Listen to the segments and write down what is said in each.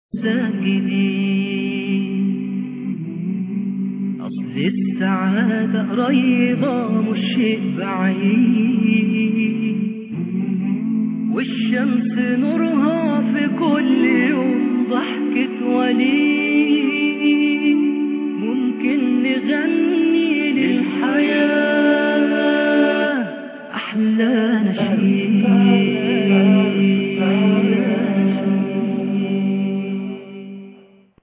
ساكنين أصل السعادة قريبة مش شيء بعيد والشمس نورها في كل يوم ضحكة وليد ممكن نغني للحياة أحلى نشيد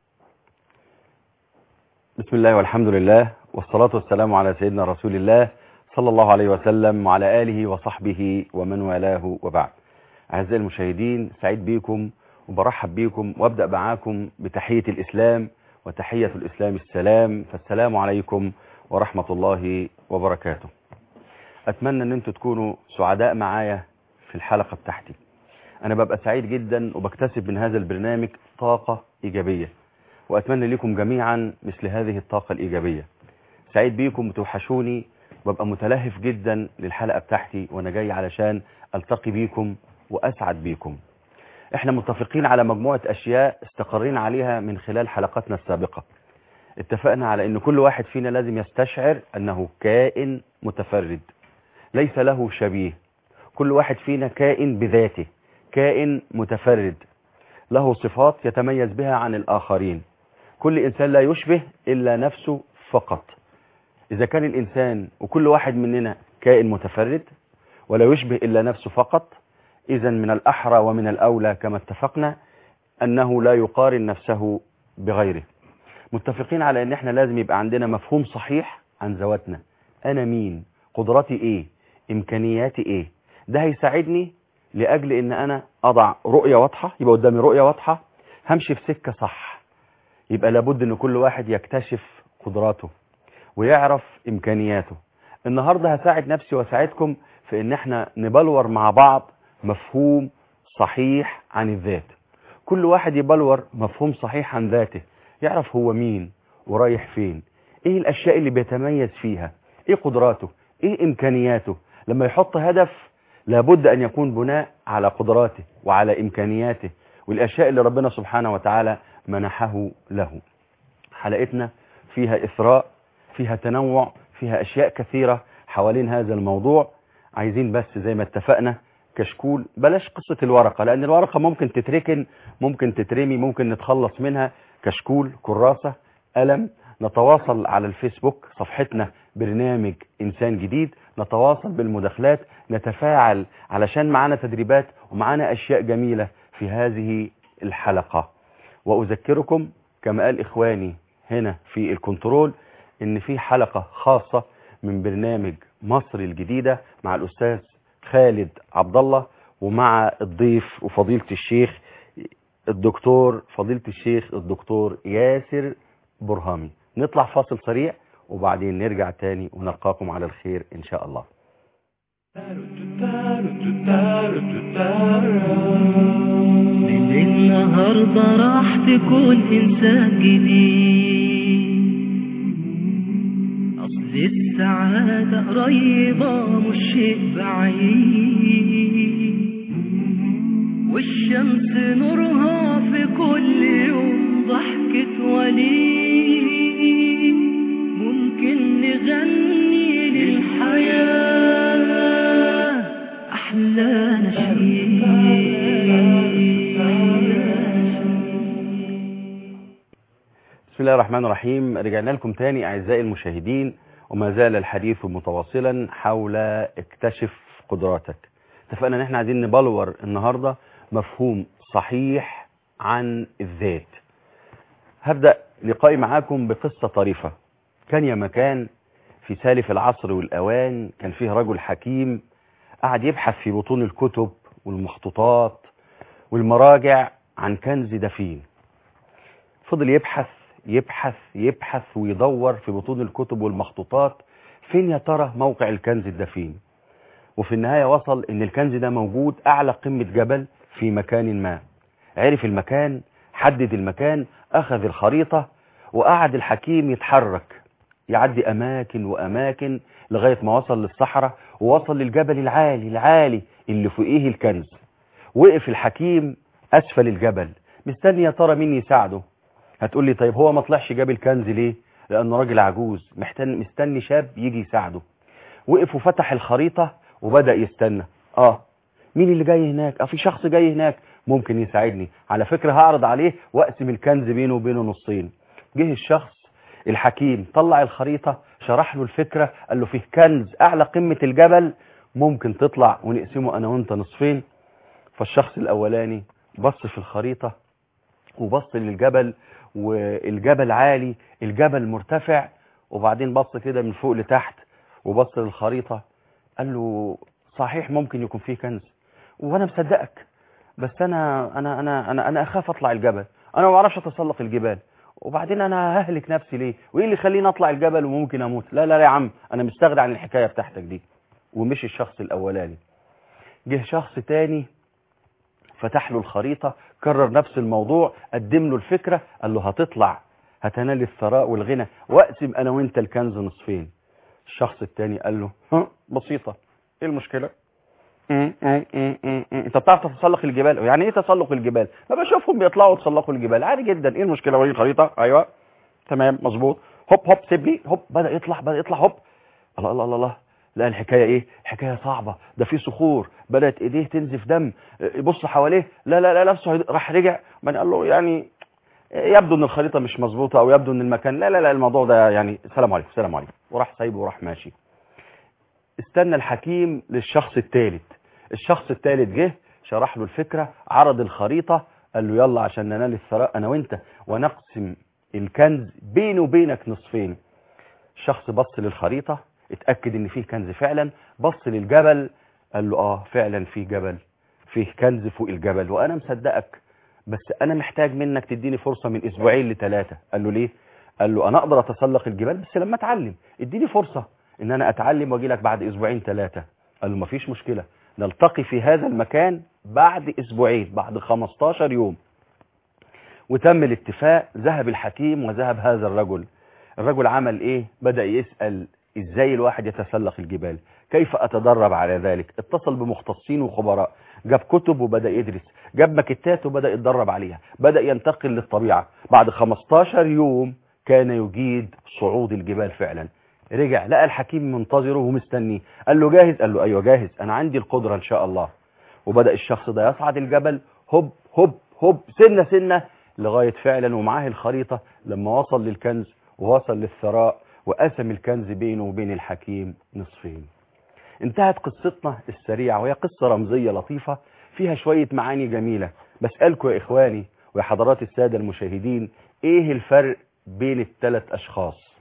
بسم الله والحمد لله والصلاة والسلام على سيدنا رسول الله صلى الله عليه وسلم وعلى آله وصحبه ومن والاه وبعد أعزائي المشاهدين سعيد بيكم وبرحب بيكم وابدأ معاكم بتحية الإسلام وتحية الإسلام السلام فالسلام عليكم ورحمة الله وبركاته أتمنى أن أنتم تكونوا سعداء معايا في الحلقة بتاعتي أنا ببقى سعيد جدا وبكتسب من هذا البرنامج طاقة إيجابية وأتمنى لكم جميعا مثل هذه الطاقة الإيجابية سعيد بيكم وتوحشوني وببقى متلهف جدا للحلقة بتاعتي وأنا جاي علشان ألتقي بيكم وأسعد بيكم احنا متفقين على مجموعة أشياء استقرين عليها من خلال حلقاتنا السابقة اتفقنا على أن كل واحد فينا لازم يستشعر أنه كائن متفرد ليس له شبيه كل واحد فينا كائن بذاته كائن متفرد له صفات يتميز بها عن الآخرين كل إنسان لا يشبه إلا نفسه فقط إذا كان الإنسان وكل واحد مننا كائن متفرد ولا يشبه إلا نفسه فقط إذا من الأحرى ومن الأولى كما اتفقنا أنه لا يقارن نفسه بغيره متفقين على أن احنا لازم يبقى عندنا مفهوم صحيح عن ذواتنا أنا مين قدراتي إيه إمكانياتي إيه ده هيساعدني لأجل أن أنا أضع رؤية واضحة يبقى قدامي رؤية واضحة همشي في سكة صح يبقى لابد أن كل واحد يكتشف قدراته ويعرف إمكانياته النهاردة هساعد نفسي واساعدكم في أن احنا نبلور مع بعض مفهوم صحيح عن الذات كل واحد يبلور مفهوم صحيح عن ذاته يعرف هو مين ورايح فين ايه الاشياء اللي بيتميز فيها ايه قدراته ايه امكانياته لما يحط هدف لابد ان يكون بناء على قدراته وعلى امكانياته والاشياء اللي ربنا سبحانه وتعالى منحه له حلقتنا فيها اثراء فيها تنوع فيها اشياء كثيرة حوالين هذا الموضوع عايزين بس زي ما اتفقنا كشكول بلاش قصة الورقة لأن الورقة ممكن تتركن ممكن تترمي ممكن نتخلص منها كشكول كراسة قلم نتواصل على الفيسبوك صفحتنا برنامج إنسان جديد نتواصل بالمداخلات نتفاعل علشان معانا تدريبات ومعانا أشياء جميلة في هذه الحلقة وأذكركم كما قال إخواني هنا في الكنترول إن في حلقة خاصة من برنامج مصر الجديدة مع الأستاذ خالد عبد الله ومع الضيف وفضيلة الشيخ الدكتور فضيلة الشيخ الدكتور ياسر برهامي نطلع فاصل سريع وبعدين نرجع تاني ونلقاكم على الخير إن شاء الله من النهاردة راح تكون إنسان جديد أصل السعادة قريبة مش شيء بعيد والشمس نورها في كل يوم ضحكة وليد ممكن نغني للحياة أحلى نشيد بسم الله الرحمن الرحيم رجعنا لكم تاني أعزائي المشاهدين وما زال الحديث متواصلا حول اكتشف قدراتك اتفقنا ان احنا عايزين نبلور النهاردة مفهوم صحيح عن الذات هبدأ لقائي معاكم بقصة طريفة كان يا مكان في سالف العصر والأوان كان فيه رجل حكيم قعد يبحث في بطون الكتب والمخطوطات والمراجع عن كنز دفين فضل يبحث يبحث يبحث ويدور في بطون الكتب والمخطوطات فين يا ترى موقع الكنز الدفين وفي النهاية وصل ان الكنز ده موجود اعلى قمة جبل في مكان ما عرف المكان حدد المكان اخذ الخريطة وقعد الحكيم يتحرك يعدي اماكن واماكن لغاية ما وصل للصحراء ووصل للجبل العالي العالي اللي فوقيه الكنز وقف الحكيم اسفل الجبل مستني يا ترى مين يساعده هتقول لي طيب هو ما طلعش جاب الكنز ليه لانه راجل عجوز محتن مستني شاب يجي يساعده وقف وفتح الخريطة وبدأ يستنى اه مين اللي جاي هناك اه في شخص جاي هناك ممكن يساعدني على فكرة هعرض عليه واقسم الكنز بينه وبينه نصين جه الشخص الحكيم طلع الخريطة شرح له الفكرة قال له فيه كنز اعلى قمة الجبل ممكن تطلع ونقسمه انا وانت نصفين فالشخص الاولاني بص في الخريطة وبص للجبل والجبل عالي الجبل مرتفع وبعدين بص كده من فوق لتحت وبص للخريطة قال له صحيح ممكن يكون فيه كنز وانا مصدقك بس انا انا انا انا انا اخاف اطلع الجبل انا ما بعرفش اتسلق الجبال وبعدين انا ههلك نفسي ليه وايه اللي يخليني اطلع الجبل وممكن اموت لا لا لا يا عم انا مستغني عن الحكايه بتاعتك دي ومشي الشخص الاولاني جه شخص تاني فتح له الخريطة كرر نفس الموضوع قدم له الفكرة قال له هتطلع هتنال الثراء والغنى واقسم انا وانت الكنز نصفين الشخص التاني قال له ها بسيطة ايه المشكلة م- م- م- م- م. انت بتعرف تتسلق الجبال يعني ايه تسلق الجبال ما بشوفهم بيطلعوا يتسلقوا الجبال عادي جدا ايه المشكله وريني الخريطه ايوه تمام مظبوط هوب هوب سيبني هوب بدا يطلع بدا يطلع هوب الله الله الله الله لا الحكايه ايه حكايه صعبه ده في صخور بدات ايديه تنزف دم يبص حواليه لا لا لا نفسه هيد- راح رجع من قال له يعني يبدو ان الخريطه مش مظبوطه او يبدو ان المكان لا لا لا الموضوع ده يعني السلام عليكم السلام عليكم وراح سايبه وراح ماشي استنى الحكيم للشخص الثالث الشخص الثالث جه شرح له الفكرة عرض الخريطة قال له يلا عشان ننال الثراء انا وانت ونقسم الكنز بيني وبينك نصفين الشخص بص للخريطة اتأكد ان فيه كنز فعلا بص للجبل قال له اه فعلا فيه جبل فيه كنز فوق الجبل وانا مصدقك بس انا محتاج منك تديني فرصة من اسبوعين لثلاثة قال له ليه قال له انا اقدر اتسلق الجبال بس لما اتعلم اديني فرصة ان انا اتعلم واجي لك بعد اسبوعين ثلاثة قال له مفيش مشكلة نلتقي في هذا المكان بعد اسبوعين بعد 15 يوم وتم الاتفاق ذهب الحكيم وذهب هذا الرجل الرجل عمل ايه بدأ يسأل ازاي الواحد يتسلق الجبال كيف اتدرب على ذلك اتصل بمختصين وخبراء جاب كتب وبدأ يدرس جاب ماكيتات وبدأ يتدرب عليها بدأ ينتقل للطبيعة بعد 15 يوم كان يجيد صعود الجبال فعلا رجع لقى الحكيم منتظره ومستنيه قال له جاهز قال له ايوه جاهز انا عندي القدرة ان شاء الله وبدأ الشخص ده يصعد الجبل هب هب هب سنة سنة لغاية فعلا ومعاه الخريطة لما وصل للكنز ووصل للثراء وقسم الكنز بينه وبين الحكيم نصفين انتهت قصتنا السريعة وهي قصة رمزية لطيفة فيها شوية معاني جميلة بسألكم يا إخواني ويا حضرات السادة المشاهدين إيه الفرق بين الثلاث أشخاص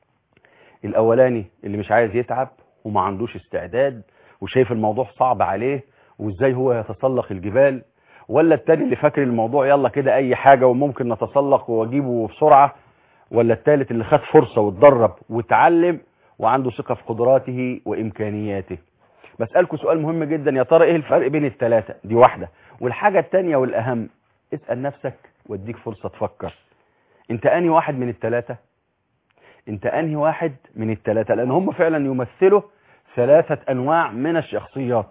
الأولاني اللي مش عايز يتعب وما عندوش استعداد وشايف الموضوع صعب عليه وإزاي هو يتسلق الجبال ولا التاني اللي فاكر الموضوع يلا كده أي حاجة وممكن نتسلق واجيبه بسرعة ولا التالت اللي خد فرصة واتدرب واتعلم وعنده ثقة في قدراته وإمكانياته بسألكم سؤال مهم جدا يا ترى إيه الفرق بين التلاتة دي واحدة والحاجة التانية والأهم اسأل نفسك واديك فرصة تفكر انت أنهي واحد من التلاتة انت أنهي واحد من التلاتة لأن هم فعلا يمثلوا ثلاثة أنواع من الشخصيات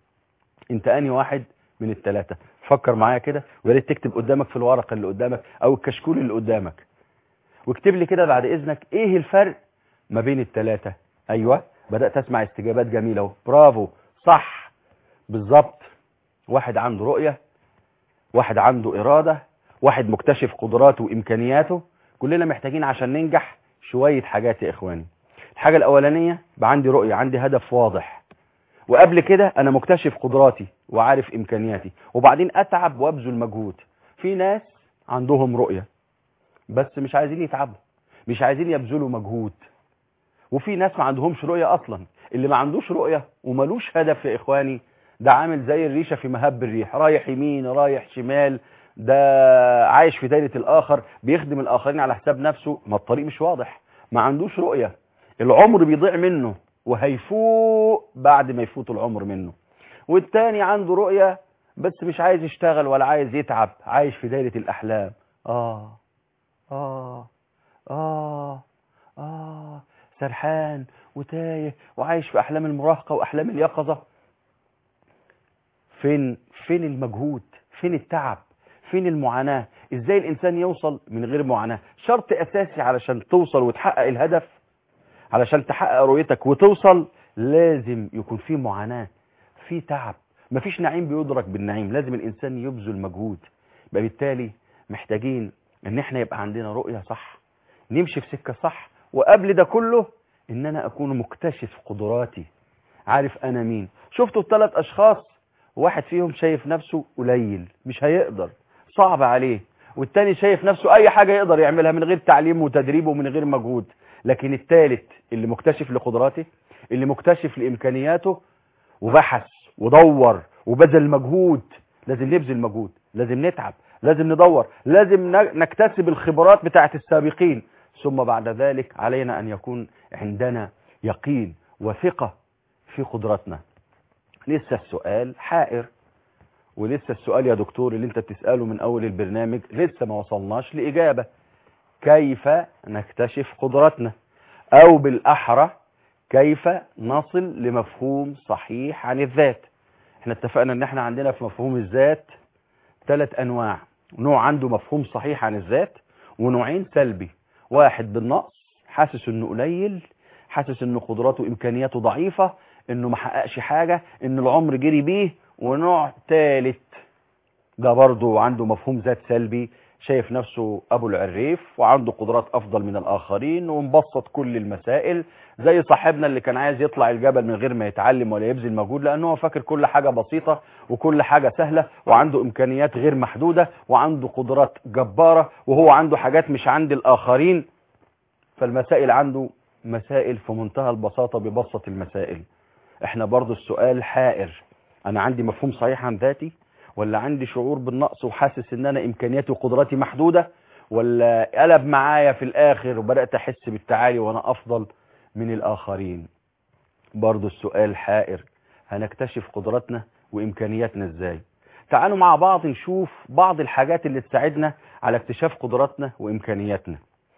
انت أنهي واحد من التلاتة فكر معايا كده ويا ريت تكتب قدامك في الورقة اللي قدامك أو الكشكول اللي قدامك واكتب لي كده بعد إذنك إيه الفرق ما بين التلاتة أيوة بدأت أسمع استجابات جميلة اهو برافو صح بالظبط واحد عنده رؤية واحد عنده إرادة واحد مكتشف قدراته وإمكانياته كلنا محتاجين عشان ننجح شوية حاجات يا إخواني الحاجة الأولانية يبقى عندي رؤية عندي هدف واضح وقبل كده أنا مكتشف قدراتي وعارف إمكانياتي وبعدين أتعب وأبذل مجهود في ناس عندهم رؤية بس مش عايزين يتعبوا مش عايزين يبذلوا مجهود وفي ناس ما عندهمش رؤية أصلا اللي ما عندوش رؤية وملوش هدف يا إخواني ده عامل زي الريشة في مهب الريح رايح يمين رايح شمال ده عايش في دايرة الآخر بيخدم الآخرين على حساب نفسه ما الطريق مش واضح ما عندوش رؤية العمر بيضيع منه وهيفوق بعد ما يفوت العمر منه والتاني عنده رؤية بس مش عايز يشتغل ولا عايز يتعب عايش في دايرة الأحلام آه آه آه آه سرحان وتايه وعايش في أحلام المراهقة وأحلام اليقظة فين فين المجهود فين التعب فين المعاناة ازاي الانسان يوصل من غير معاناة شرط اساسي علشان توصل وتحقق الهدف علشان تحقق رؤيتك وتوصل لازم يكون في معاناة في تعب مفيش نعيم بيدرك بالنعيم لازم الانسان يبذل مجهود يبقى بالتالي محتاجين ان احنا يبقى عندنا رؤية صح نمشي في سكة صح وقبل ده كله ان انا اكون مكتشف قدراتي عارف انا مين شفتوا الثلاث اشخاص واحد فيهم شايف نفسه قليل مش هيقدر صعب عليه والتاني شايف نفسه اي حاجة يقدر يعملها من غير تعليم وتدريب ومن غير مجهود لكن الثالث اللي مكتشف لقدراته اللي مكتشف لامكانياته وبحث ودور وبذل مجهود لازم نبذل مجهود لازم نتعب لازم ندور لازم نكتسب الخبرات بتاعت السابقين ثم بعد ذلك علينا أن يكون عندنا يقين وثقة في قدراتنا لسه السؤال حائر ولسه السؤال يا دكتور اللي انت بتسأله من أول البرنامج لسه ما وصلناش لإجابة كيف نكتشف قدراتنا أو بالأحرى كيف نصل لمفهوم صحيح عن الذات احنا اتفقنا ان احنا عندنا في مفهوم الذات ثلاث انواع نوع عنده مفهوم صحيح عن الذات ونوعين سلبي واحد بالنقص حاسس انه قليل حاسس انه قدراته وامكانياته ضعيفة انه ما حققش حاجة ان العمر جري بيه ونوع ثالث ده برضه عنده مفهوم ذات سلبي شايف نفسه ابو العريف وعنده قدرات افضل من الاخرين ومبسط كل المسائل زي صاحبنا اللي كان عايز يطلع الجبل من غير ما يتعلم ولا يبذل مجهود لانه هو فاكر كل حاجة بسيطة وكل حاجة سهلة وعنده امكانيات غير محدودة وعنده قدرات جبارة وهو عنده حاجات مش عند الاخرين فالمسائل عنده مسائل في منتهى البساطة ببسط المسائل احنا برضو السؤال حائر انا عندي مفهوم صحيح عن ذاتي ولا عندي شعور بالنقص وحاسس ان انا امكانياتي وقدراتي محدودة ولا قلب معايا في الاخر وبدأت احس بالتعالي وانا افضل من الاخرين برضو السؤال حائر هنكتشف قدراتنا وامكانياتنا ازاي تعالوا مع بعض نشوف بعض الحاجات اللي تساعدنا على اكتشاف قدراتنا وامكانياتنا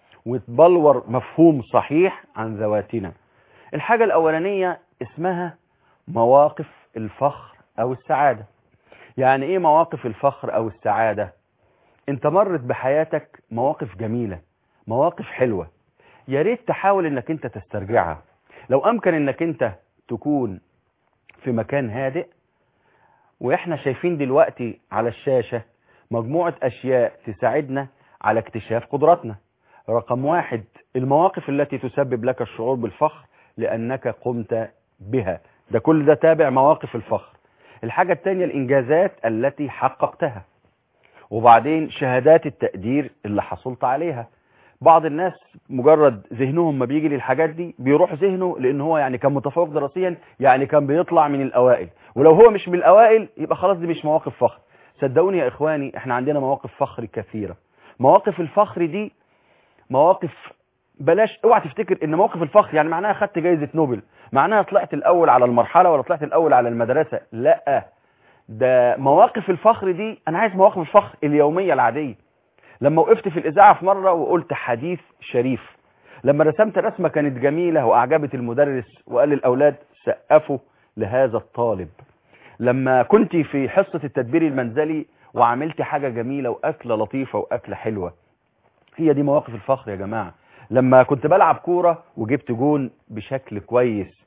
وتبلور مفهوم صحيح عن ذواتنا الحاجة الاولانية اسمها مواقف الفخر او السعادة يعني ايه مواقف الفخر او السعادة انت مرت بحياتك مواقف جميلة مواقف حلوة يا ريت تحاول انك انت تسترجعها لو امكن انك انت تكون في مكان هادئ واحنا شايفين دلوقتي على الشاشة مجموعة اشياء تساعدنا على اكتشاف قدراتنا رقم واحد المواقف التي تسبب لك الشعور بالفخر لانك قمت بها ده كل ده تابع مواقف الفخر الحاجة التانية الإنجازات التي حققتها وبعدين شهادات التقدير اللي حصلت عليها بعض الناس مجرد ذهنهم ما بيجي للحاجات دي بيروح ذهنه لأن هو يعني كان متفوق دراسيا يعني كان بيطلع من الأوائل ولو هو مش من الأوائل يبقى خلاص دي مش مواقف فخر صدقوني يا إخواني احنا عندنا مواقف فخر كثيرة مواقف الفخر دي مواقف بلاش اوعى تفتكر ان موقف الفخر يعني معناها خدت جايزة نوبل معناها طلعت الاول على المرحلة ولا طلعت الاول على المدرسة لا ده مواقف الفخر دي انا عايز مواقف الفخر اليومية العادية لما وقفت في الاذاعة في مرة وقلت حديث شريف لما رسمت رسمة كانت جميلة واعجبت المدرس وقال للاولاد سقفوا لهذا الطالب لما كنت في حصة التدبير المنزلي وعملت حاجة جميلة واكلة لطيفة واكلة حلوة هي دي مواقف الفخر يا جماعة لما كنت بلعب كورة وجبت جون بشكل كويس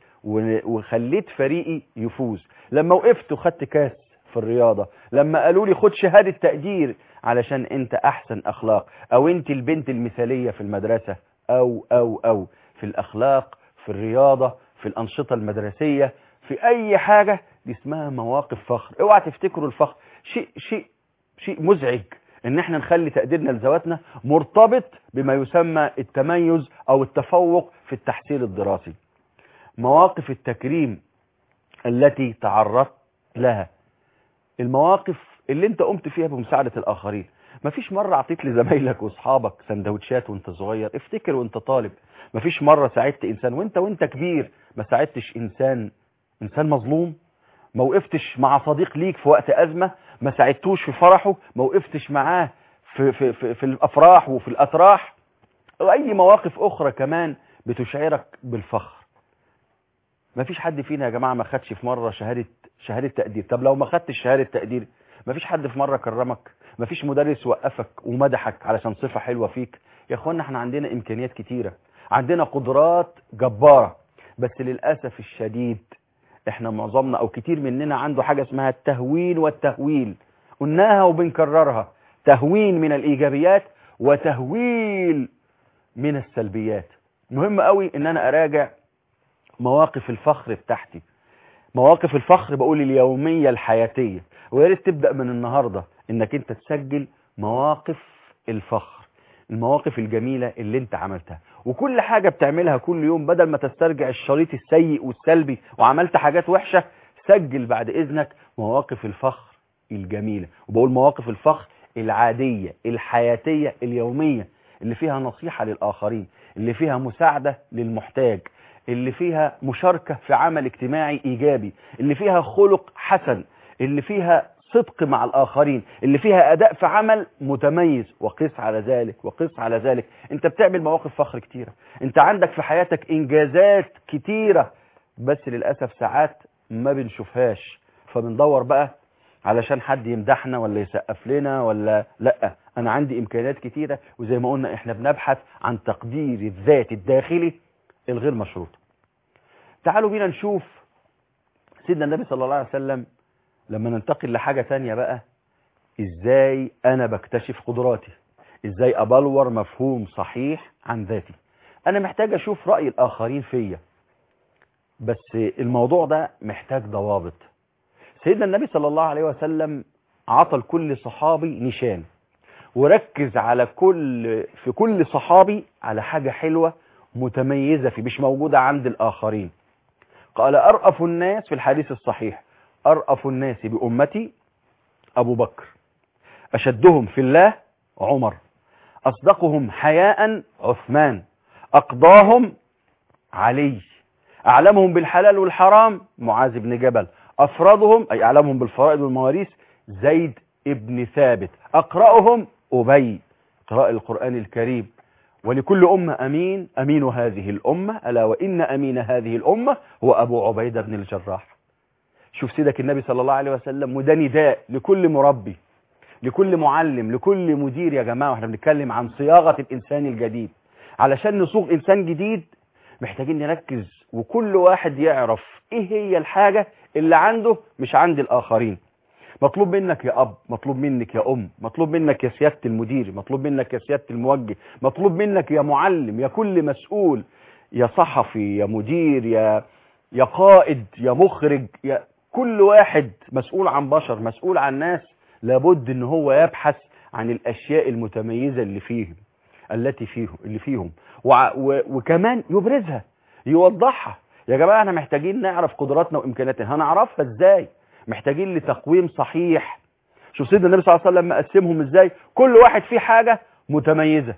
وخليت فريقي يفوز لما وقفت وخدت كاس في الرياضة لما قالوا لي خد شهادة تقدير علشان انت احسن اخلاق او انت البنت المثالية في المدرسة او او او في الاخلاق في الرياضة في الانشطة المدرسية في اي حاجة دي اسمها مواقف فخر اوعى تفتكروا الفخر شيء شيء شيء مزعج ان احنا نخلي تقديرنا لذواتنا مرتبط بما يسمى التميز او التفوق في التحصيل الدراسي مواقف التكريم التي تعرضت لها المواقف اللي انت قمت فيها بمساعدة الاخرين مفيش مرة اعطيت لزمايلك واصحابك سندوتشات وانت صغير افتكر وانت طالب مفيش مرة ساعدت انسان وانت وانت كبير ما ساعدتش انسان انسان مظلوم ما وقفتش مع صديق ليك في وقت ازمة ما ساعدتوش في فرحه ما وقفتش معاه في, في, في, في الافراح وفي الاتراح واي مواقف اخرى كمان بتشعرك بالفخر ما فيش حد فينا يا جماعة ما خدش في مرة شهادة شهادة تقدير طب لو ما خدتش شهادة تقدير ما فيش حد في مرة كرمك مفيش مدرس وقفك ومدحك علشان صفة حلوة فيك يا اخوانا احنا عندنا امكانيات كتيرة عندنا قدرات جبارة بس للأسف الشديد احنا معظمنا او كتير مننا عنده حاجة اسمها التهوين والتهويل قلناها وبنكررها تهوين من الايجابيات وتهويل من السلبيات مهم قوي ان انا اراجع مواقف الفخر بتاعتي مواقف الفخر بقول اليومية الحياتية ويا ريت تبدأ من النهاردة انك انت تسجل مواقف الفخر المواقف الجميلة اللي انت عملتها وكل حاجة بتعملها كل يوم بدل ما تسترجع الشريط السيء والسلبي وعملت حاجات وحشة سجل بعد اذنك مواقف الفخر الجميلة وبقول مواقف الفخر العادية الحياتية اليومية اللي فيها نصيحة للآخرين اللي فيها مساعدة للمحتاج اللي فيها مشاركة في عمل اجتماعي إيجابي اللي فيها خلق حسن اللي فيها صدق مع الآخرين اللي فيها أداء في عمل متميز وقس على ذلك وقس على ذلك انت بتعمل مواقف فخر كتيرة انت عندك في حياتك إنجازات كتيرة بس للأسف ساعات ما بنشوفهاش فبندور بقى علشان حد يمدحنا ولا يسقف لنا ولا لا انا عندي امكانيات كتيرة وزي ما قلنا احنا بنبحث عن تقدير الذات الداخلي الغير مشروط تعالوا بينا نشوف سيدنا النبي صلى الله عليه وسلم لما ننتقل لحاجة تانية بقى ازاي انا بكتشف قدراتي ازاي ابلور مفهوم صحيح عن ذاتي انا محتاج اشوف رأي الاخرين فيا بس الموضوع ده محتاج ضوابط سيدنا النبي صلى الله عليه وسلم عطى لكل صحابي نشان وركز على كل في كل صحابي على حاجة حلوة متميزة فيه مش موجودة عند الآخرين قال أرأف الناس في الحديث الصحيح أرأف الناس بأمتي أبو بكر أشدهم في الله عمر أصدقهم حياء عثمان أقضاهم علي أعلمهم بالحلال والحرام معاذ بن جبل أفرادهم أي أعلمهم بالفرائض والمواريث زيد ابن ثابت أقرأهم أبي قراء القرآن الكريم ولكل أمة أمين أمين هذه الأمة ألا وإن أمين هذه الأمة هو أبو عبيدة بن الجراح شوف سيدك النبي صلى الله عليه وسلم وده نداء لكل مربي لكل معلم لكل مدير يا جماعة واحنا بنتكلم عن صياغة الإنسان الجديد علشان نصوغ إنسان جديد محتاجين نركز وكل واحد يعرف إيه هي الحاجة اللي عنده مش عند الآخرين مطلوب منك يا أب مطلوب منك يا أم مطلوب منك يا سيادة المدير مطلوب منك يا سيادة الموجه مطلوب منك يا معلم يا كل مسؤول يا صحفي يا مدير يا يا قائد يا مخرج يا كل واحد مسؤول عن بشر مسؤول عن ناس لابد ان هو يبحث عن الاشياء المتميزة اللي فيهم التي فيهم اللي فيهم وع و وكمان يبرزها يوضحها يا جماعة احنا محتاجين نعرف قدراتنا وامكانياتنا هنعرفها ازاي محتاجين لتقويم صحيح شوف سيدنا النبي صلى الله عليه وسلم مقسمهم ازاي كل واحد فيه حاجة متميزة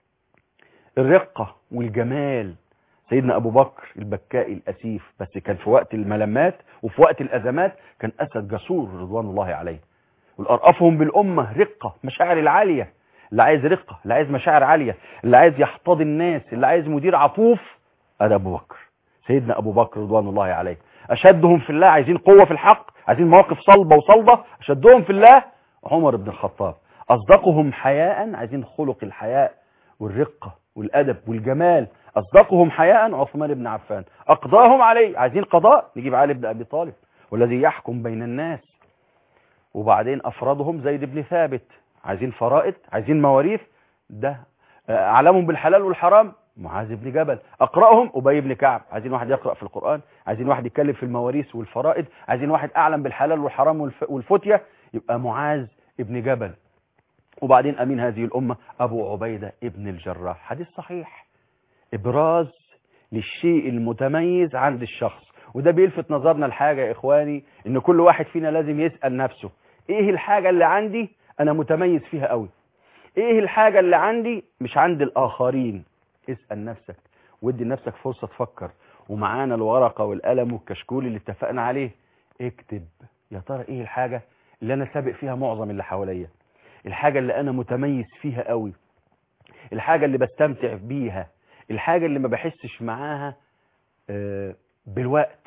الرقة والجمال سيدنا ابو بكر البكاء الاسيف بس كان في وقت الملمات وفي وقت الازمات كان اسد جسور رضوان الله عليه والارأفهم بالامة رقة مشاعر العالية اللي عايز رقة اللي عايز مشاعر عالية اللي عايز يحتضن الناس اللي عايز مدير عطوف هذا ابو بكر سيدنا ابو بكر رضوان الله عليه اشدهم في الله عايزين قوة في الحق عايزين مواقف صلبة وصلبة اشدهم في الله عمر بن الخطاب اصدقهم حياء عايزين خلق الحياء والرقة والادب والجمال اصدقهم حياء عثمان بن عفان اقضاهم عليه عايزين قضاء نجيب علي بن ابي طالب والذي يحكم بين الناس وبعدين افرادهم زيد بن ثابت عايزين فرائض عايزين مواريث ده اعلمهم بالحلال والحرام معاذ بن جبل اقراهم ابي بن كعب عايزين واحد يقرا في القران عايزين واحد يتكلم في المواريث والفرائض عايزين واحد اعلم بالحلال والحرام والف... والفتيه يبقى معاذ ابن جبل وبعدين امين هذه الامه ابو عبيده ابن الجراح حديث صحيح ابراز للشيء المتميز عند الشخص وده بيلفت نظرنا الحاجه يا اخواني ان كل واحد فينا لازم يسال نفسه ايه الحاجه اللي عندي انا متميز فيها قوي ايه الحاجه اللي عندي مش عند الاخرين اسال نفسك وادي لنفسك فرصه تفكر ومعانا الورقه والقلم والكشكول اللي اتفقنا عليه اكتب يا ترى ايه الحاجه اللي انا سابق فيها معظم اللي حواليا الحاجه اللي انا متميز فيها قوي الحاجه اللي بستمتع بيها الحاجه اللي ما بحسش معاها آه، بالوقت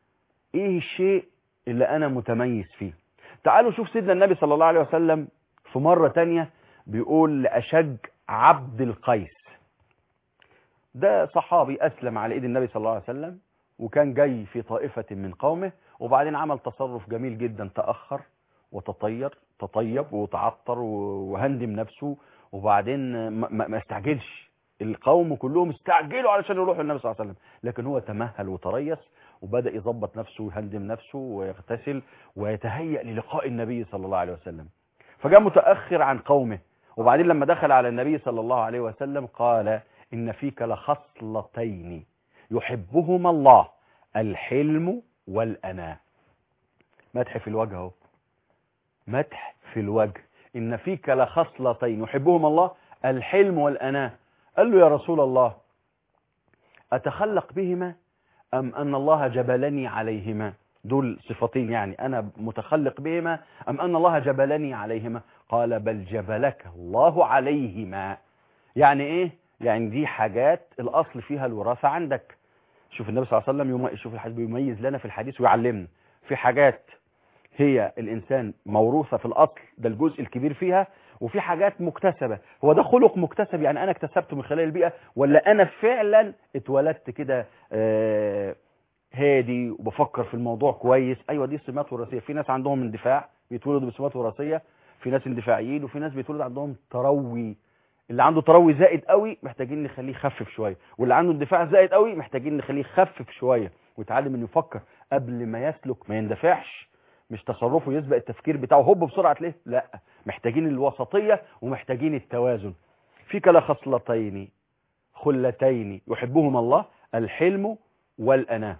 ايه الشيء اللي انا متميز فيه تعالوا شوف سيدنا النبي صلى الله عليه وسلم في مرة تانية بيقول لأشج عبد القيس ده صحابي أسلم على إيد النبي صلى الله عليه وسلم وكان جاي في طائفة من قومه وبعدين عمل تصرف جميل جدا تأخر وتطير تطيب وتعطر وهندم نفسه وبعدين ما, ما ما استعجلش القوم كلهم استعجلوا علشان يروحوا للنبي صلى الله عليه وسلم لكن هو تمهل وتريث وبدأ يظبط نفسه ويهندم نفسه ويغتسل ويتهيأ للقاء النبي صلى الله عليه وسلم فجاء متأخر عن قومه وبعدين لما دخل على النبي صلى الله عليه وسلم قال إن فيك لخصلتين يحبهما الله الحلم والأناة مدح في الوجه اهو مدح في الوجه إن فيك لخصلتين يحبهما الله الحلم والأناة قال له يا رسول الله أتخلق بهما أم أن الله جبلني عليهما دول صفتين يعني أنا متخلق بهما أم أن الله جبلني عليهما قال بل جبلك الله عليهما يعني إيه يعني دي حاجات الأصل فيها الوراثة عندك شوف النبي صلى الله عليه وسلم يوم شوف الحديث بيميز لنا في الحديث ويعلمنا في حاجات هي الإنسان موروثة في الأصل ده الجزء الكبير فيها وفي حاجات مكتسبة هو ده خلق مكتسب يعني أنا اكتسبته من خلال البيئة ولا أنا فعلا اتولدت كده آه هادي وبفكر في الموضوع كويس أيوة دي سمات وراثية في ناس عندهم اندفاع بيتولدوا بسمات وراثية في ناس اندفاعيين وفي ناس بيتولد عندهم تروي اللي عنده تروي زائد قوي محتاجين نخليه يخفف شوية واللي عنده اندفاع زائد قوي محتاجين نخليه يخفف شوية ويتعلم انه يفكر قبل ما يسلك ما يندفعش مش تصرفه يسبق التفكير بتاعه هوب بسرعة ليه لا محتاجين الوسطية ومحتاجين التوازن فيك لخصلتين خلتين يحبهما الله الحلم والأناة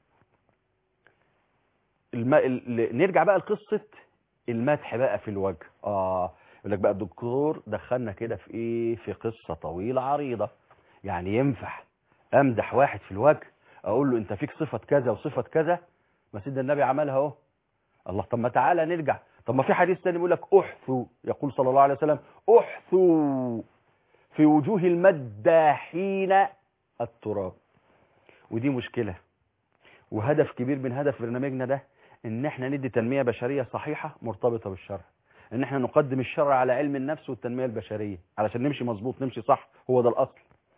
الم... ال... نرجع بقى لقصة المدح بقى في الوجه اه يقول لك بقى الدكتور دخلنا كده في ايه في قصة طويلة عريضة يعني ينفع امدح واحد في الوجه اقول له انت فيك صفة كذا وصفة كذا ما سيدنا النبي عملها اهو الله طب ما تعالى نرجع طب ما في حديث تاني بيقول لك احثوا يقول صلى الله عليه وسلم احثوا في وجوه المداحين التراب ودي مشكلة وهدف كبير من هدف برنامجنا ده ان احنا ندي تنمية بشرية صحيحة مرتبطة بالشرع ان احنا نقدم الشرع على علم النفس والتنمية البشرية علشان نمشي مظبوط نمشي صح هو ده الاصل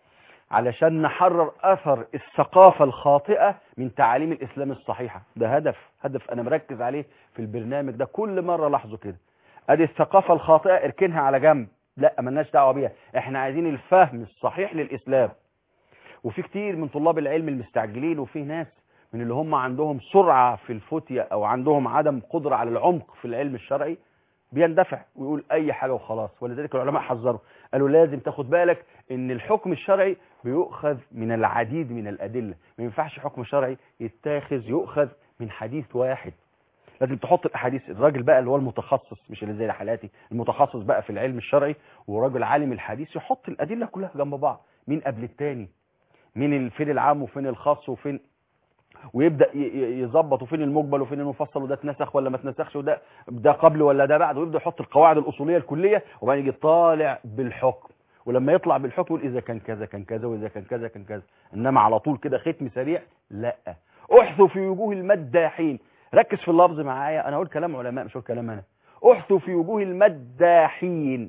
علشان نحرر اثر الثقافة الخاطئة من تعاليم الاسلام الصحيحة ده هدف هدف انا مركز عليه في البرنامج ده كل مرة لاحظه كده ادي الثقافة الخاطئة اركنها على جنب لا ملناش دعوة بيها احنا عايزين الفهم الصحيح للاسلام وفي كتير من طلاب العلم المستعجلين وفي ناس من اللي هم عندهم سرعة في الفتية او عندهم عدم قدرة على العمق في العلم الشرعي بيندفع ويقول اي حاجة وخلاص ولذلك العلماء حذروا قالوا لازم تاخد بالك ان الحكم الشرعي بيؤخذ من العديد من الادلة ما ينفعش حكم شرعي يتاخذ يؤخذ من حديث واحد لازم تحط الاحاديث الراجل بقى اللي هو المتخصص مش اللي زي حالاتي المتخصص بقى في العلم الشرعي وراجل عالم الحديث يحط الادله كلها جنب بعض مين قبل التاني مين فين العام وفين الخاص وفين ويبدا يظبط وفين المقبل وفين المفصل وده اتنسخ ولا ما اتنسخش وده ده قبل ولا ده بعد ويبدا يحط القواعد الاصوليه الكليه وبعدين يجي طالع بالحكم ولما يطلع بالحكم يقول اذا كان كذا كان كذا واذا كان كذا كان كذا انما على طول كده ختم سريع لا احثوا في وجوه المداحين ركز في اللفظ معايا انا اقول كلام علماء مش اقول كلام انا احثوا في وجوه المداحين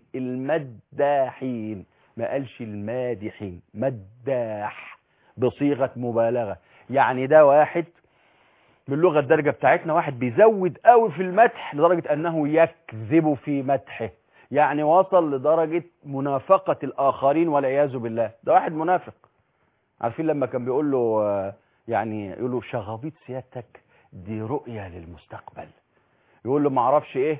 المداحين ما قالش المادحين مداح بصيغه مبالغه يعني ده واحد باللغه الدارجه بتاعتنا واحد بيزود قوي في المدح لدرجه انه يكذب في مدحه يعني وصل لدرجه منافقه الاخرين والعياذ بالله ده واحد منافق عارفين لما كان بيقول له يعني يقول له شغبيط سيادتك دي رؤية للمستقبل يقول له ما اعرفش ايه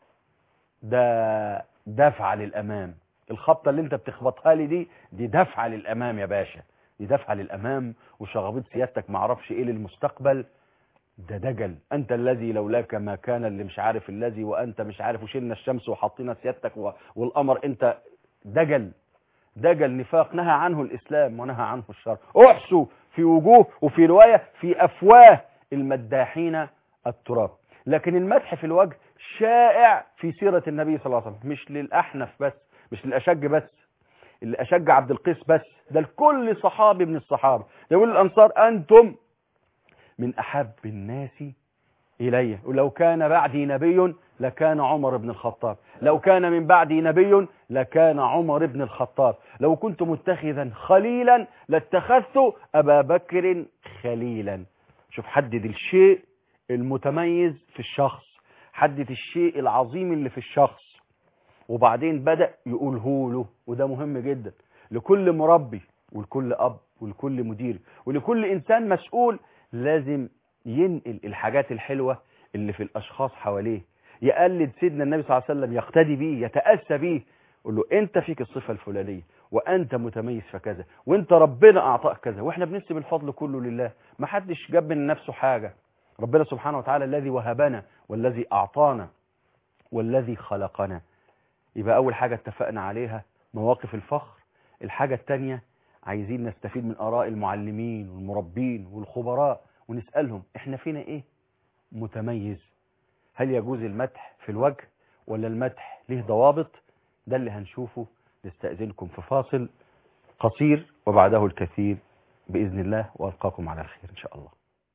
ده دفعة للامام الخبطة اللي انت بتخبطها لي دي دي دفعة للامام يا باشا دي دفعة للامام وشغبيط سيادتك ما اعرفش ايه للمستقبل ده دجل انت الذي لولاك ما كان اللي مش عارف الذي وانت مش عارف وشلنا الشمس وحطينا سيادتك والقمر انت دجل دجل نفاق نهى عنه الاسلام ونهى عنه الشر احسوا في وجوه وفي رواية في افواه المداحين التراب لكن المدح في الوجه شائع في سيرة النبي صلى الله عليه وسلم مش للأحنف بس مش للأشج بس اللي أشج عبد القيس بس ده لكل صحابي من الصحابة يقول الأنصار أنتم من أحب الناس إلي ولو كان بعدي نبي لكان عمر بن الخطاب لو كان من بعدي نبي لكان عمر بن الخطاب لو كنت متخذا خليلا لاتخذت أبا بكر خليلا شوف حدد الشيء المتميز في الشخص حدد الشيء العظيم اللي في الشخص وبعدين بدأ يقوله له وده مهم جدا لكل مربي ولكل أب ولكل مدير ولكل إنسان مسؤول لازم ينقل الحاجات الحلوة اللي في الأشخاص حواليه يقلد سيدنا النبي صلى الله عليه وسلم يقتدي بيه يتأسى بيه يقول له أنت فيك الصفة الفلانية وأنت متميز في كذا وأنت ربنا أعطاك كذا وإحنا بنسب الفضل كله لله ما حدش جاب من نفسه حاجة ربنا سبحانه وتعالى الذي وهبنا والذي أعطانا والذي خلقنا يبقى أول حاجة اتفقنا عليها مواقف الفخر الحاجة التانية عايزين نستفيد من آراء المعلمين والمربين والخبراء ونسألهم احنا فينا ايه متميز هل يجوز المدح في الوجه ولا المدح له ضوابط ده اللي هنشوفه نستأذنكم في فاصل قصير وبعده الكثير بإذن الله وألقاكم على الخير إن شاء الله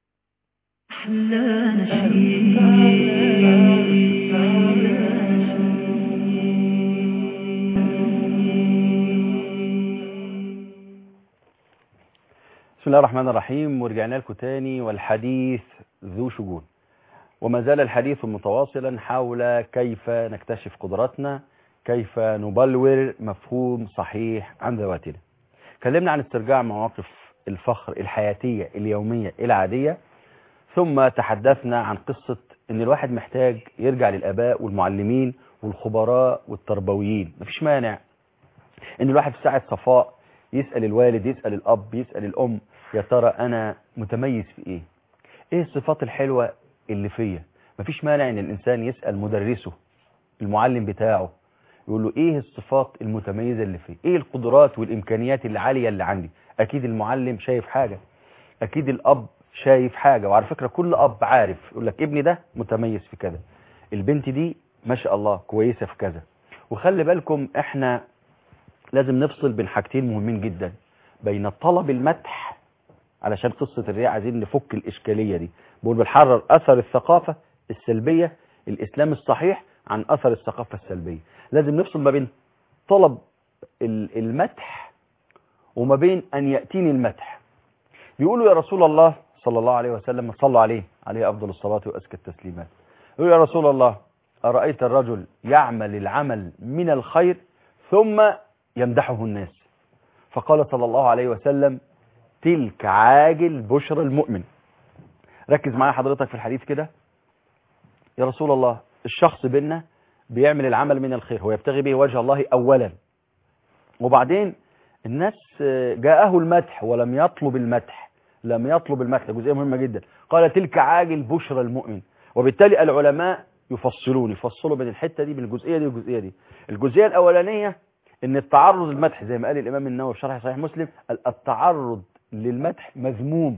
أحلى بسم الله الرحمن الرحيم ورجعنا لكم تاني والحديث ذو شجون وما زال الحديث متواصلا حول كيف نكتشف قدراتنا كيف نبلور مفهوم صحيح عن ذواتنا كلمنا عن استرجاع مواقف الفخر الحياتية اليومية العادية ثم تحدثنا عن قصة ان الواحد محتاج يرجع للاباء والمعلمين والخبراء والتربويين مفيش مانع ان الواحد في ساعة صفاء يسأل الوالد يسأل الاب يسأل الام يا ترى انا متميز في ايه ايه الصفات الحلوة اللي فيا مفيش مانع ان الانسان يسأل مدرسه المعلم بتاعه يقول له ايه الصفات المتميزة اللي فيه ايه القدرات والامكانيات العالية اللي عندي اكيد المعلم شايف حاجة اكيد الاب شايف حاجة وعلى فكرة كل اب عارف يقول لك ابني ده متميز في كذا البنت دي ما شاء الله كويسة في كذا وخلي بالكم احنا لازم نفصل بين حاجتين مهمين جدا بين طلب المدح علشان قصة الرياء عايزين نفك الإشكالية دي بقول بنحرر أثر الثقافة السلبية الإسلام الصحيح عن أثر الثقافة السلبية لازم نفصل ما بين طلب ال- المدح وما بين أن يأتيني المدح بيقولوا يا رسول الله صلى الله عليه وسلم صلوا عليه عليه أفضل الصلاة وأزكى التسليمات يقولوا يا رسول الله أرأيت الرجل يعمل العمل من الخير ثم يمدحه الناس فقال صلى الله عليه وسلم تلك عاجل بشرى المؤمن ركز معايا حضرتك في الحديث كده يا رسول الله الشخص بينا بيعمل العمل من الخير هو يبتغي به وجه الله أولا وبعدين الناس جاءه المدح ولم يطلب المدح لم يطلب المدح جزئية مهمة جدا قال تلك عاجل بشرى المؤمن وبالتالي العلماء يفصلون يفصلوا بين الحتة دي بالجزئية دي والجزئية دي الجزئية الأولانية ان التعرض للمدح زي ما قال الإمام النووي في شرح صحيح مسلم التعرض للمدح مذموم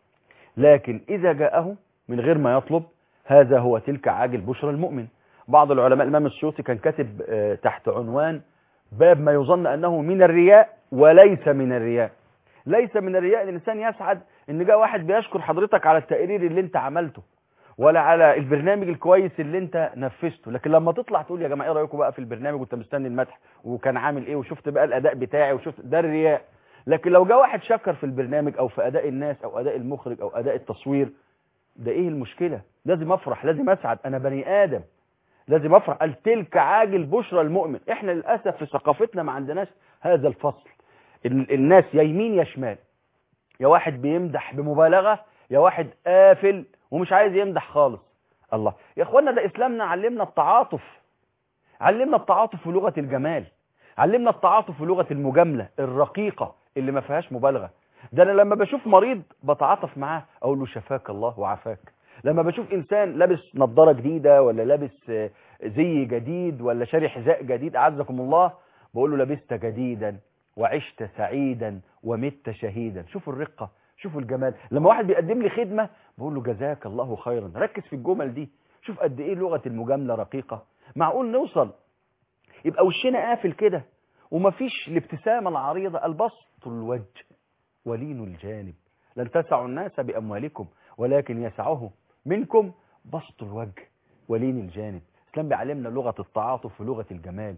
لكن إذا جاءه من غير ما يطلب هذا هو تلك عاجل بشرى المؤمن بعض العلماء الإمام السيوطي كان كاتب آه، تحت عنوان باب ما يظن أنه من الرياء وليس من الرياء ليس من الرياء ان الإنسان يسعد إن جاء واحد بيشكر حضرتك على التقرير اللي انت عملته ولا على البرنامج الكويس اللي انت نفذته لكن لما تطلع تقول يا جماعه ايه رايكم بقى في البرنامج وانت مستني المدح وكان عامل ايه وشفت بقى الاداء بتاعي وشفت ده الرياء لكن لو جاء واحد شكر في البرنامج او في اداء الناس او اداء المخرج او اداء التصوير ده ايه المشكله لازم افرح لازم اسعد انا بني ادم لازم افرح قال تلك عاجل بشرى المؤمن احنا للاسف في ثقافتنا ما عندناش هذا الفصل ال- الناس يا يمين يا شمال يا واحد بيمدح بمبالغه يا واحد قافل ومش عايز يمدح خالص الله يا اخوانا ده اسلامنا علمنا التعاطف علمنا التعاطف ولغه الجمال علمنا التعاطف ولغه المجامله الرقيقه اللي ما فيهاش مبالغه ده انا لما بشوف مريض بتعاطف معاه اقول له شفاك الله وعافاك لما بشوف انسان لابس نظاره جديده ولا لابس آه، زي جديد ولا شاري حذاء جديد اعزكم الله بقول له لبست جديدا وعشت سعيدا ومت شهيدا شوفوا الرقه شوفوا الجمال لما واحد بيقدم لي خدمه بقول له جزاك الله خيرا ركز في الجمل دي شوف قد ايه لغه المجامله رقيقه معقول نوصل يبقى وشنا قافل كده ومفيش الابتسامه العريضه البسط الوجه ولين الجانب لن تسعوا الناس باموالكم ولكن يسعه منكم بسط الوجه ولين الجانب الاسلام بيعلمنا لغه التعاطف ولغه الجمال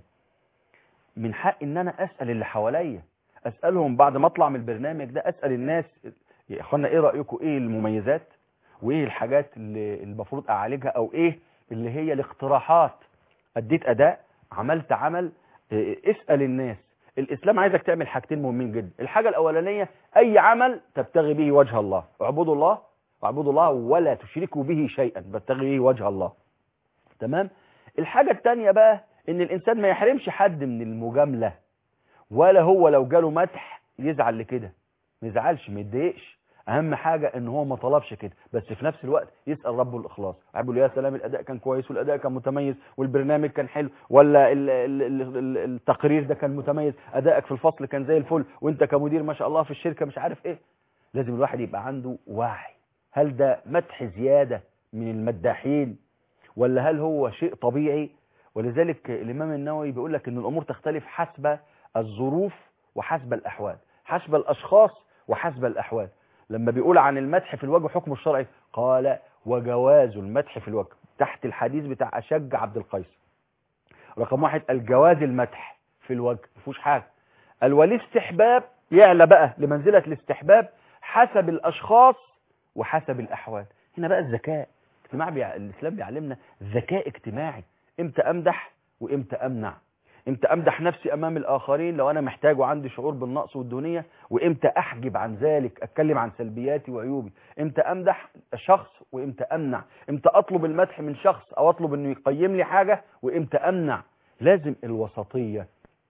من حق ان انا اسال اللي حواليا اسالهم بعد ما اطلع من البرنامج ده اسال الناس يا اخوانا ايه رايكم ايه المميزات وايه الحاجات اللي المفروض اعالجها او ايه اللي هي الاقتراحات اديت اداء عملت عمل إيه، اسال الناس الاسلام عايزك تعمل حاجتين مهمين جدا الحاجه الاولانيه اي عمل تبتغي به وجه الله اعبدوا الله واعبدوا الله ولا تشركوا به شيئا بتغي به وجه الله تمام الحاجه الثانيه بقى ان الانسان ما يحرمش حد من المجامله ولا هو لو جاله مدح يزعل لكده ما يزعلش ما يتضايقش اهم حاجه ان هو ما طلبش كده بس في نفس الوقت يسال ربه الاخلاص يقول يا سلام الاداء كان كويس والاداء كان متميز والبرنامج كان حلو ولا ال ال ال ال التقرير ده كان متميز ادائك في الفصل كان زي الفل وانت كمدير ما شاء الله في الشركه مش عارف ايه لازم الواحد يبقى عنده وعي هل ده مدح زياده من المداحين ولا هل هو شيء طبيعي ولذلك الامام النووي بيقول لك ان الامور تختلف حسب الظروف وحسب الاحوال حسب الاشخاص وحسب الاحوال لما بيقول عن المدح في الوجه حكم الشرعي قال وجواز المدح في الوجه تحت الحديث بتاع أشج عبد القيس رقم واحد الجواز المدح في الوجه مفيهوش حاجة والاستحباب يعلى بقى لمنزلة الاستحباب حسب الأشخاص وحسب الأحوال هنا بقى الذكاء اجتماع بيع... الإسلام بيعلمنا ذكاء اجتماعي امتى أمدح وامتى أمنع امتى امدح نفسي امام الاخرين لو انا محتاج وعندي شعور بالنقص والدونيه وامتى احجب عن ذلك اتكلم عن سلبياتي وعيوبي امتى امدح شخص وامتى امنع امتى اطلب المدح من شخص او اطلب انه يقيم لي حاجه وامتى امنع لازم الوسطيه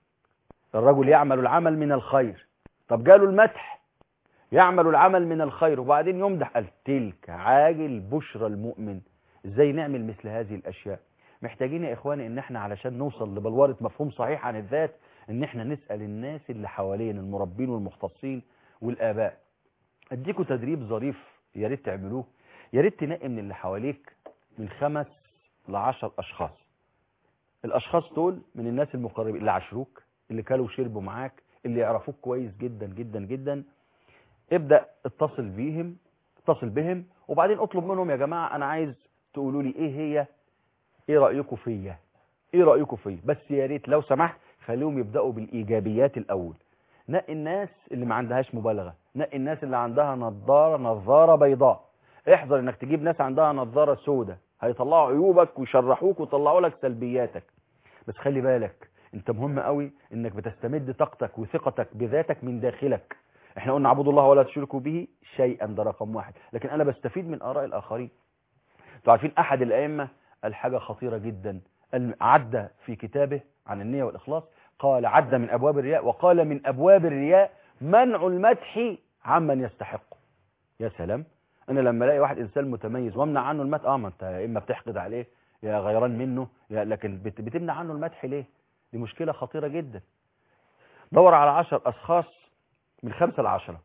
الرجل يعمل العمل من الخير طب جاله المدح يعمل العمل من الخير وبعدين يمدح قال تلك عاجل بشرى المؤمن ازاي نعمل مثل هذه الاشياء محتاجين يا اخواني ان احنا علشان نوصل لبلورة مفهوم صحيح عن الذات ان احنا نسأل الناس اللي حوالين المربين والمختصين والاباء اديكوا تدريب ظريف يا ريت تعملوه يا ريت تنقي من اللي حواليك من خمس لعشر اشخاص الاشخاص دول من الناس المقربين اللي عاشروك اللي كلوا وشربوا معاك اللي يعرفوك كويس جدا جدا جدا ابدأ اتصل بيهم اتصل بهم وبعدين اطلب منهم يا جماعة انا عايز تقولوا لي ايه هي ايه رأيكم فيا ايه رأيكم فيا بس يا ريت لو سمحت خليهم يبدأوا بالايجابيات الاول نقي الناس اللي ما عندهاش مبالغة نقي الناس اللي عندها نظارة نظارة بيضاء احذر انك تجيب ناس عندها نظارة سوداء هيطلعوا عيوبك ويشرحوك ويطلعوا لك سلبياتك بس خلي بالك انت مهم قوي انك بتستمد طاقتك وثقتك بذاتك من داخلك احنا قلنا عبدوا الله ولا تشركوا به شيئا ده رقم واحد لكن انا بستفيد من اراء الاخرين انتوا عارفين احد الائمه الحاجة خطيرة جدا عد في كتابه عن النية والإخلاص قال عد من أبواب الرياء وقال من أبواب الرياء منع المدح عمن يستحق يا سلام أنا لما الاقي واحد إنسان متميز وامنع عنه المدح آه ما أنت يا إما بتحقد عليه يا غيران منه يا لكن بتمنع عنه المدح ليه دي مشكلة خطيرة جدا دور على عشر أشخاص من خمسة لعشرة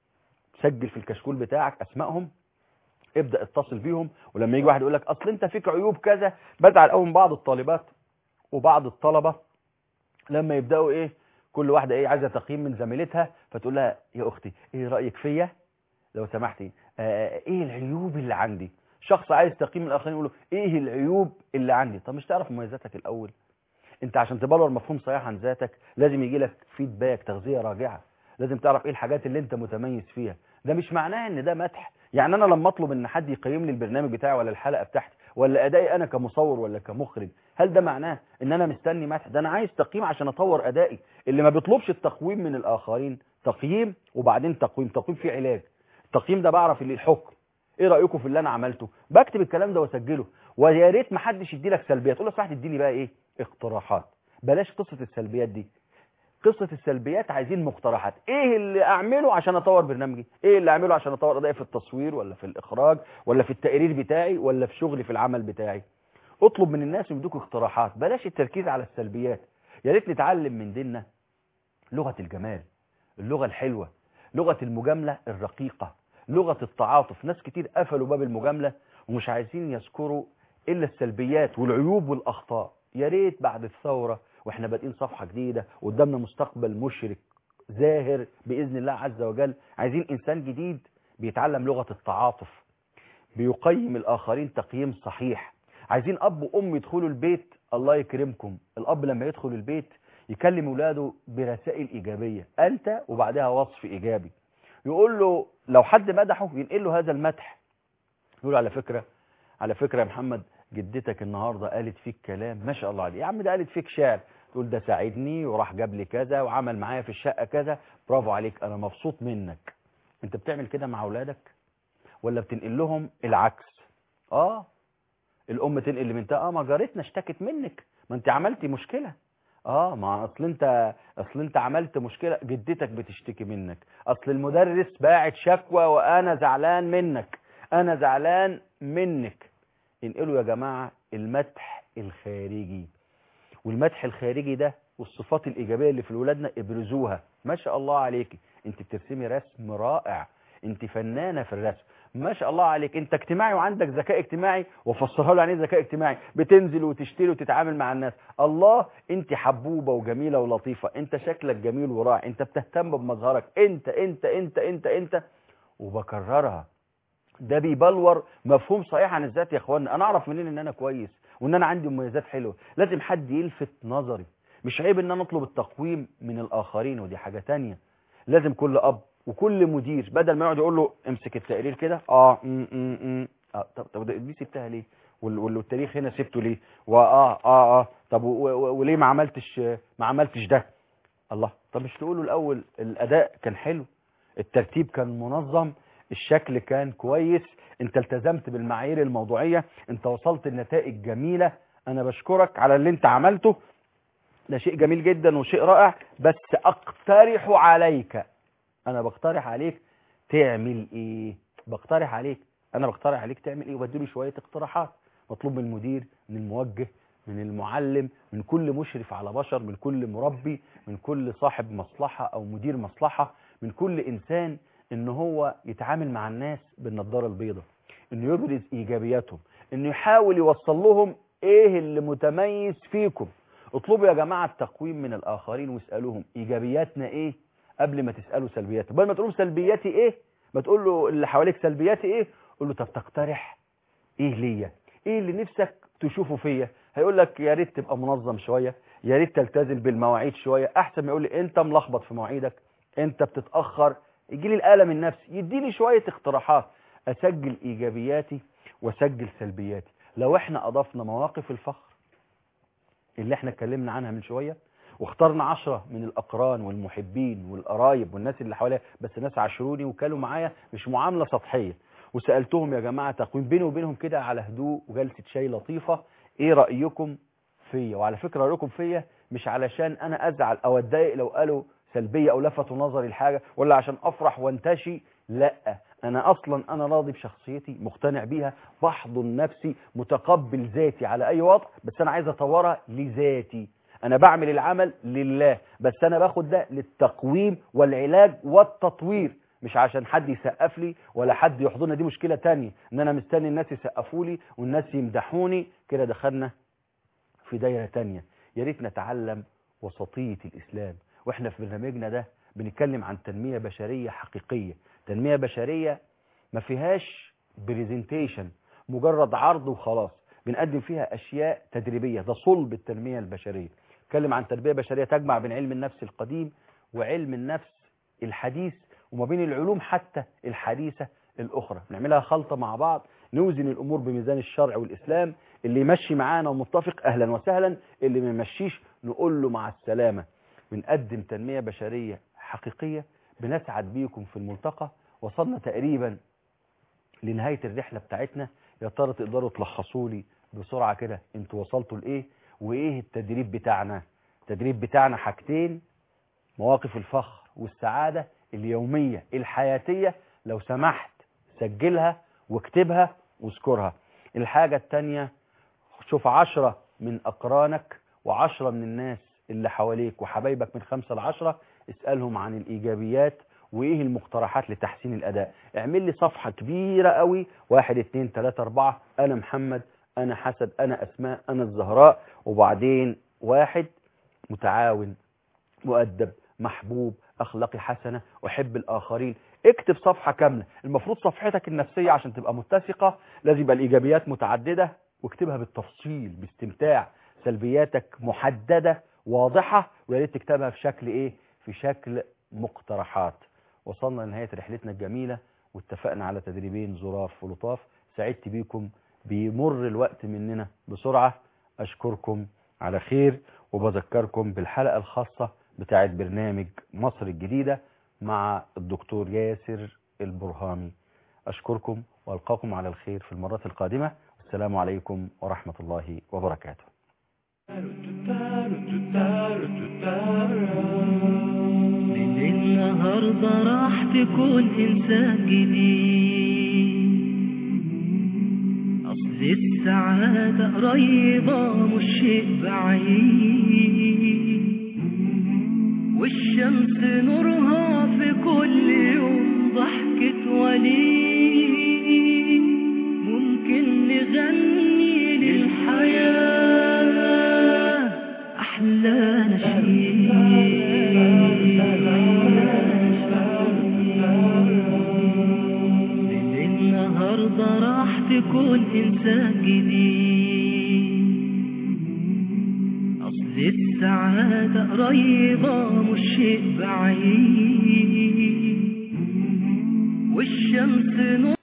سجل في الكشكول بتاعك أسمائهم ابدأ اتصل بيهم ولما يجي واحد يقول لك اصل انت فيك عيوب كذا بزعل قوي من بعض الطالبات وبعض الطلبة لما يبدأوا ايه كل واحدة ايه عايزة تقييم من زميلتها فتقول لها يا اختي ايه رأيك فيا لو سمحتي آه ايه العيوب اللي عندي شخص عايز تقييم الاخرين يقول له ايه العيوب اللي عندي طب مش تعرف مميزاتك الاول انت عشان تبلور مفهوم صحيح عن ذاتك لازم يجي لك فيدباك تغذية راجعة لازم تعرف ايه الحاجات اللي انت متميز فيها ده مش معناه ان ده مدح يعني انا لما اطلب ان حد يقيم لي البرنامج بتاعي ولا الحلقه بتاعتي ولا ادائي انا كمصور ولا كمخرج هل ده معناه ان انا مستني مدح ده انا عايز تقييم عشان اطور ادائي اللي ما بيطلبش التقويم من الاخرين تقييم وبعدين تقويم تقويم فيه علاج التقييم ده بعرف اللي الحكم ايه رايكم في اللي انا عملته بكتب الكلام ده واسجله ويا ريت ما حدش يدي لك سلبيات تقول له صح تديني بقى ايه اقتراحات بلاش قصه السلبيات دي قصة السلبيات عايزين مقترحات ايه اللي اعمله عشان اطور برنامجي ايه اللي اعمله عشان اطور ادائي في التصوير ولا في الاخراج ولا في التقرير بتاعي ولا في شغلي في العمل بتاعي اطلب من الناس يدوك اقتراحات بلاش التركيز على السلبيات يا ريت نتعلم من ديننا لغة الجمال اللغة الحلوة لغة المجاملة الرقيقة لغة التعاطف ناس كتير قفلوا باب المجاملة ومش عايزين يذكروا الا السلبيات والعيوب والاخطاء يا ريت بعد الثورة واحنا بادئين صفحة جديدة قدامنا مستقبل مشرك زاهر بإذن الله عز وجل عايزين إنسان جديد بيتعلم لغة التعاطف بيقيم الآخرين تقييم صحيح عايزين أب وأم يدخلوا البيت الله يكرمكم الأب لما يدخل البيت يكلم ولاده برسائل إيجابية أنت وبعدها وصف إيجابي يقول له لو حد مدحه ينقل له هذا المدح يقول له على فكرة على فكرة يا محمد جدتك النهاردة قالت فيك كلام ما شاء الله عليه يا عم ده قالت فيك شعر تقول ده ساعدني وراح جاب لي كذا وعمل معايا في الشقة كذا برافو عليك أنا مبسوط منك أنت بتعمل كده مع أولادك ولا بتنقل لهم العكس اه الام تنقل لبنتها اه ما جارتنا اشتكت منك ما انت عملتي مشكله اه ما اصل انت اصل انت عملت مشكله جدتك بتشتكي منك اصل المدرس باعت شكوى وانا زعلان منك انا زعلان منك انقلوا يا جماعه المدح الخارجي والمدح الخارجي ده والصفات الايجابيه اللي في ولادنا ابرزوها ما شاء الله عليكي انت بترسمي رسم رائع انت فنانه في الرسم ما شاء الله عليك انت اجتماعي وعندك ذكاء اجتماعي وفسرها له يعني ايه ذكاء اجتماعي بتنزل وتشتري وتتعامل مع الناس الله انت حبوبه وجميله ولطيفه انت شكلك جميل وراعي انت بتهتم بمظهرك انت انت انت انت انت وبكررها ده بيبلور مفهوم صحيح عن الذات يا اخوانا انا اعرف منين ان انا كويس وان انا عندي مميزات حلوه لازم حد يلفت نظري مش عيب ان انا اطلب التقويم من الاخرين ودي حاجه تانية لازم كل اب وكل مدير بدل ما يقعد يقول له امسك التقرير كده اه م -م -م. اه طب طب دي سبتها ليه وال- وال- والتاريخ هنا سبته ليه واه اه اه طب و- و- وليه ما عملتش ما عملتش ده الله طب مش تقولوا الاول الاداء كان حلو الترتيب كان منظم الشكل كان كويس انت التزمت بالمعايير الموضوعيه انت وصلت لنتائج جميله انا بشكرك على اللي انت عملته ده شيء جميل جدا وشيء رائع بس اقترح عليك انا بقترح عليك تعمل ايه بقترح عليك انا بقترح عليك تعمل ايه وبديله شويه اقتراحات مطلوب من المدير من الموجه من المعلم من كل مشرف على بشر من كل مربي من كل صاحب مصلحه او مدير مصلحه من كل انسان ان هو يتعامل مع الناس بالنضاره البيضاء انه يبرز ايجابياتهم انه يحاول يوصل لهم ايه اللي متميز فيكم اطلبوا يا جماعه التقويم من الاخرين واسالوهم ايجابياتنا ايه قبل ما تساله سلبياته بدل ما تقول له سلبياتي ايه ما تقول له اللي حواليك سلبياتي ايه قول له طب تقترح ايه ليا ايه اللي نفسك تشوفه فيا هيقول لك يا ريت تبقى منظم شويه يا ريت تلتزم بالمواعيد شويه احسن ما يقول لي انت ملخبط في مواعيدك انت بتتاخر يجي لي الالم النفسي يدي لي شويه اقتراحات اسجل ايجابياتي واسجل سلبياتي لو احنا اضفنا مواقف الفخر اللي احنا اتكلمنا عنها من شويه واخترنا عشرة من الأقران والمحبين والقرايب والناس اللي حواليا بس ناس عاشروني وكانوا معايا مش معاملة سطحية وسألتهم يا جماعة تقويم بيني وبينهم كده على هدوء وجلسة شاي لطيفة ايه رأيكم فيا وعلى فكرة رأيكم فيا مش علشان انا ازعل او اتضايق لو قالوا سلبية او لفتوا نظري لحاجة ولا عشان افرح وانتشي لا انا اصلا انا راضي بشخصيتي مقتنع بيها بحضن نفسي متقبل ذاتي على اي وضع بس انا عايز اطورها لذاتي انا بعمل العمل لله بس انا باخد ده للتقويم والعلاج والتطوير مش عشان حد يسقف لي ولا حد يحضني دي مشكلة تانية ان انا مستني الناس يسقفوا لي والناس يمدحوني كده دخلنا في دايرة تانية يا ريت نتعلم وسطية الاسلام واحنا في برنامجنا ده بنتكلم عن تنمية بشرية حقيقية تنمية بشرية ما فيهاش بريزنتيشن مجرد عرض وخلاص بنقدم فيها اشياء تدريبية ده صلب التنمية البشرية نتكلم عن تربية بشرية تجمع بين علم النفس القديم وعلم النفس الحديث وما بين العلوم حتى الحديثة الأخرى نعملها خلطة مع بعض نوزن الأمور بميزان الشرع والإسلام اللي يمشي معانا ومتفق أهلا وسهلا اللي ما يمشيش نقول له مع السلامة بنقدم تنمية بشرية حقيقية بنسعد بيكم في الملتقى وصلنا تقريبا لنهاية الرحلة بتاعتنا يا ترى تقدروا تلخصوا لي بسرعة كده انتوا وصلتوا لإيه وإيه التدريب بتاعنا التدريب بتاعنا حاجتين مواقف الفخر والسعادة اليومية الحياتية لو سمحت سجلها واكتبها واذكرها الحاجة التانية شوف عشرة من أقرانك وعشرة من الناس اللي حواليك وحبايبك من خمسة لعشرة اسألهم عن الإيجابيات وإيه المقترحات لتحسين الأداء اعمل لي صفحة كبيرة قوي واحد اتنين تلاتة أربعة أنا محمد أنا حسد أنا أسماء أنا الزهراء وبعدين واحد متعاون مؤدب محبوب اخلاقي حسنه احب الاخرين اكتب صفحه كامله المفروض صفحتك النفسيه عشان تبقى متسقه لازم يبقى الايجابيات متعدده واكتبها بالتفصيل باستمتاع سلبياتك محدده واضحه ويا ريت تكتبها في شكل ايه في شكل مقترحات وصلنا لنهايه رحلتنا الجميله واتفقنا على تدريبين ظراف ولطاف سعدت بيكم بيمر الوقت مننا بسرعه اشكركم على خير وبذكركم بالحلقه الخاصه بتاعه برنامج مصر الجديده مع الدكتور ياسر البرهامي أشكركم وألقاكم على الخير في المرات القادمة السلام عليكم ورحمة الله وبركاته من النهاردة راح تكون إنسان جديد أصل السعادة قريبة مش شيء بعيد والشمس نورها في كل يوم ضحكة وليد ممكن نغني للحياة أحلى نشيد من النهاردة راح تكون إنسان جديد أصل السعادة قريبة مش شيء بعيد والشمس نور